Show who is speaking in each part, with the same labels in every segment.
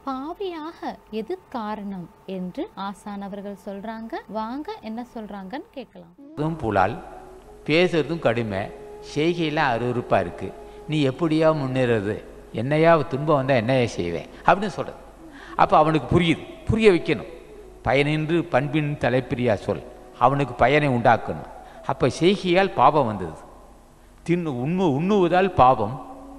Speaker 1: பாவியாக எது காரணம் என்று ஆசான் அவர்கள் சொல்றாங்க வாங்க என்ன சொல்றாங்கன்னு கேட்கலாம்
Speaker 2: அதுவும் புலால் பேசுறதும் கடுமை செய்கையெல்லாம் அருவருப்பாக இருக்குது நீ எப்படியா முன்னேறது என்னையா துன்பம் வந்தால் என்னையா செய்வேன் அப்படின்னு சொல்கிறது அப்போ அவனுக்கு புரியுது புரிய வைக்கணும் பயனின்று பண்பின் தலைப்பிரியா சொல் அவனுக்கு பயனை உண்டாக்கணும் அப்போ செய்கையால் பாவம் வந்தது தின்னு உண்ணு உண்ணுவதால் பாவம்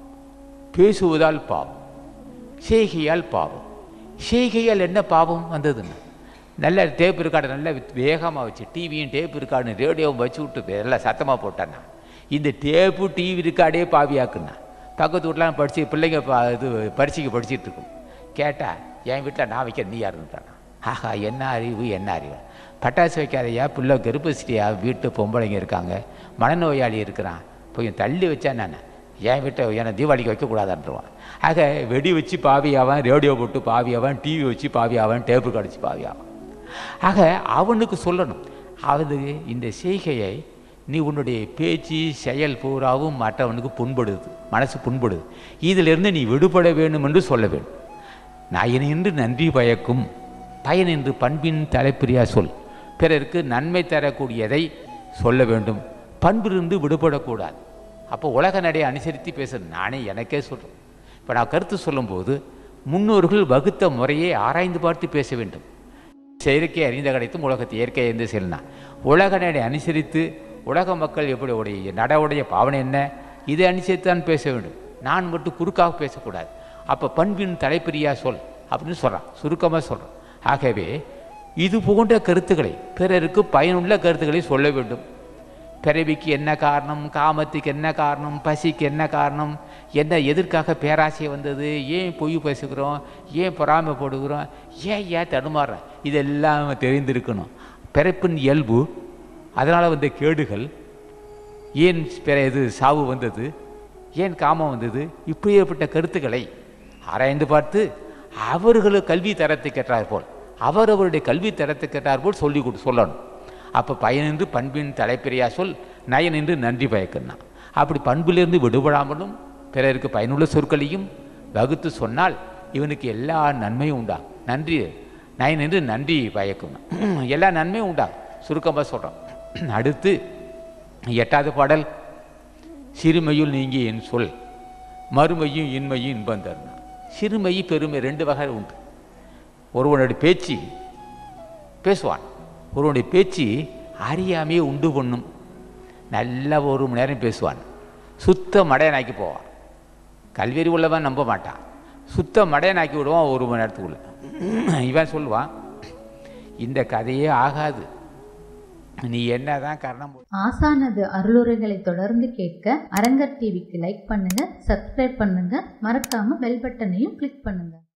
Speaker 2: பேசுவதால் பாவம் செய்கையால் பாவம் செய்கையால் என்ன பாவம் வந்ததுன்னு நல்ல டேப் இருக்காடு நல்ல வேகமாக வச்சு டிவியும் டேப் இருக்காடு ரேடியோவும் வச்சு விட்டு எல்லாம் சத்தமாக போட்டானா இந்த டேப்பு டிவி இருக்காடே பாவியாக்குன்னா பக்கத்து வீட்லாம் படித்து பிள்ளைங்க ப- இது பரீட்சைக்கு படிச்சிட்டு இருக்கும் கேட்டால் என் வீட்டில் நான் வைக்க நீ யாருன்றானா ஆஹா என்ன அறிவு என்ன அறிவு பட்டாசு வைக்காதையா பிள்ளை கர்ப்பசிட்டியா வீட்டு பொம்பளைங்க இருக்காங்க மனநோயாளி இருக்கிறான் போய் தள்ளி வச்சா நான் என் வீட்டை என்னை தீபாவளிக்கு வைக்கக்கூடாதுன்றவான் ஆக வெடி வச்சு பாவியாவான் ரேடியோ போட்டு பாவியாவான் டிவி வச்சு பாவியாவான் டேப்பு கடிச்சு பாவியாவான் ஆக அவனுக்கு சொல்லணும் அது இந்த செய்கையை நீ உன்னுடைய பேச்சு செயல் பூராவும் மற்றவனுக்கு புண்படுது மனசு புண்படுது இதிலிருந்து நீ விடுபட வேண்டும் என்று சொல்ல வேண்டும் நாயனின்று நன்றி பயக்கும் பயனின்று பண்பின் தலைப்பிரியா சொல் பிறருக்கு நன்மை தரக்கூடியதை சொல்ல வேண்டும் பண்பிலிருந்து விடுபடக்கூடாது அப்போ உலக நடையை அனுசரித்து பேசுறது நானே எனக்கே சொல்கிறேன் இப்போ நான் கருத்து சொல்லும்போது முன்னோர்கள் வகுத்த முறையை ஆராய்ந்து பார்த்து பேச வேண்டும் செயற்கை அறிந்த கிடைத்தும் உலகத்தை இயற்கை அறிந்து செல்லலாம் உலக நடை அனுசரித்து உலக மக்கள் எப்படி உடைய நடவுடைய பாவனை என்ன இதை அனுசரித்து தான் பேச வேண்டும் நான் மட்டும் குறுக்காக பேசக்கூடாது அப்போ பண்பின் தலைப்பிரியா சொல் அப்படின்னு சொல்கிறான் சுருக்கமாக சொல்கிறான் ஆகவே இது போன்ற கருத்துக்களை பிறருக்கு பயனுள்ள கருத்துக்களை சொல்ல வேண்டும் பிறவிக்கு என்ன காரணம் காமத்துக்கு என்ன காரணம் பசிக்கு என்ன காரணம் என்ன எதற்காக பேராசை வந்தது ஏன் பொய் பேசுகிறோம் ஏன் பொறாமைப்படுகிறோம் ஏன் ஏன் தடுமாறுறோம் இதெல்லாம் தெரிந்திருக்கணும் பிறப்பின் இயல்பு அதனால் வந்த கேடுகள் ஏன் பிற இது சாவு வந்தது ஏன் காமம் வந்தது இப்படியேப்பட்ட கருத்துக்களை ஆராய்ந்து பார்த்து அவர்களுக்கு கல்வி தரத்துக்கு ஏற்றார் போல் அவரவருடைய கல்வி தரத்துக்கு ஏற்றார் போல் சொல்லி கொடு சொல்லணும் அப்போ பயனின்று பண்பின் தலைப்பிரியா சொல் நயனின்று நன்றி பயக்கணும் அப்படி பண்பிலிருந்து விடுபடாமலும் பிறருக்கு பயனுள்ள சொற்களையும் வகுத்து சொன்னால் இவனுக்கு எல்லா நன்மையும் உண்டா நன்றி நயனின்று நன்றி பயக்கணும் எல்லா நன்மையும் உண்டா சுருக்கமாக சொல்கிறோம் அடுத்து எட்டாவது பாடல் சிறுமையுள் நீங்கி என் சொல் மறுமையும் இன்மையும் இன்பம் தரணும் சிறுமை பெருமை ரெண்டு வகை உண்டு ஒருவனுடைய பேச்சு பேசுவான் ஒருவனுடைய பேச்சு அறியாமையே உண்டு பண்ணும் நல்ல ஒரு மணி நேரம் பேசுவான் சுத்த மடையனாக்கி போவான் கல்வியறி உள்ளவன் நம்ப மாட்டான் சுத்த மடையனாக்கி விடுவான் ஒரு மணி நேரத்துக்குள்ள இவன் சொல்லுவான் இந்த கதையே ஆகாது நீ என்னதான் காரணம்
Speaker 1: ஆசானது அருளுரைகளை தொடர்ந்து கேட்க அரங்கர் டிவிக்கு லைக் பண்ணுங்க சப்ஸ்கிரைப் பண்ணுங்க மறக்காம பெல் பட்டனையும் கிளிக் பண்ணுங்க